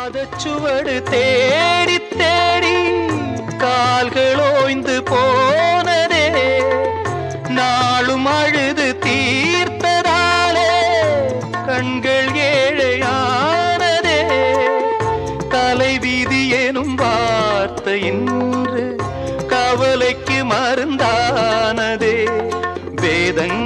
பாதச்சுவடு தேடி தேடி கால்கள் ஓய்ந்து போனதே நாளும் அழுது தீர்த்ததாலே கண்கள் ஏழையானதே தலைவிதி எனும் வார்த்தை இன்று கவலைக்கு மருந்தானதே வேதங்கள்